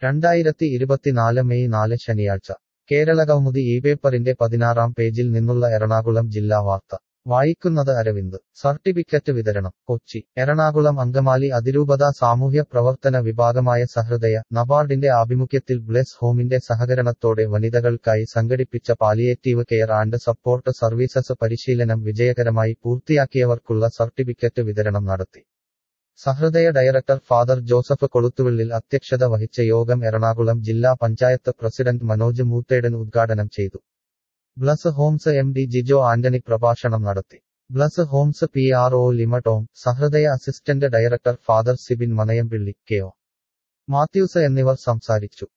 രണ്ടായിരത്തി ഇരുപത്തിനാല് മെയ് നാല് ശനിയാഴ്ച കേരളകൗമുദി ഈ പേപ്പറിന്റെ പതിനാറാം പേജിൽ നിന്നുള്ള എറണാകുളം ജില്ലാ വാർത്ത വായിക്കുന്നത് അരവിന്ദ് സർട്ടിഫിക്കറ്റ് വിതരണം കൊച്ചി എറണാകുളം അങ്കമാലി അതിരൂപത സാമൂഹ്യ പ്രവർത്തന വിഭാഗമായ സഹൃദയ നബാർഡിന്റെ ആഭിമുഖ്യത്തിൽ ബ്ലെസ് ഹോമിന്റെ സഹകരണത്തോടെ വനിതകൾക്കായി സംഘടിപ്പിച്ച palliative care and support services പരിശീലനം വിജയകരമായി പൂർത്തിയാക്കിയവർക്കുള്ള സർട്ടിഫിക്കറ്റ് വിതരണം നടത്തി സഹൃദയ ഡയറക്ടർ ഫാദർ ജോസഫ് കൊളുത്തുവിള്ളിൽ അധ്യക്ഷത വഹിച്ച യോഗം എറണാകുളം ജില്ലാ പഞ്ചായത്ത് പ്രസിഡന്റ് മനോജ് മൂത്തേടൻ ഉദ്ഘാടനം ചെയ്തു Bless Homes M D Jijo Antony പ്രഭാഷണം നടത്തി Bless Homes P R O Limatom Sahrudaya assistant director father Sibin Manayampilly K O Mathews എന്നിവർ സംസാരിച്ചു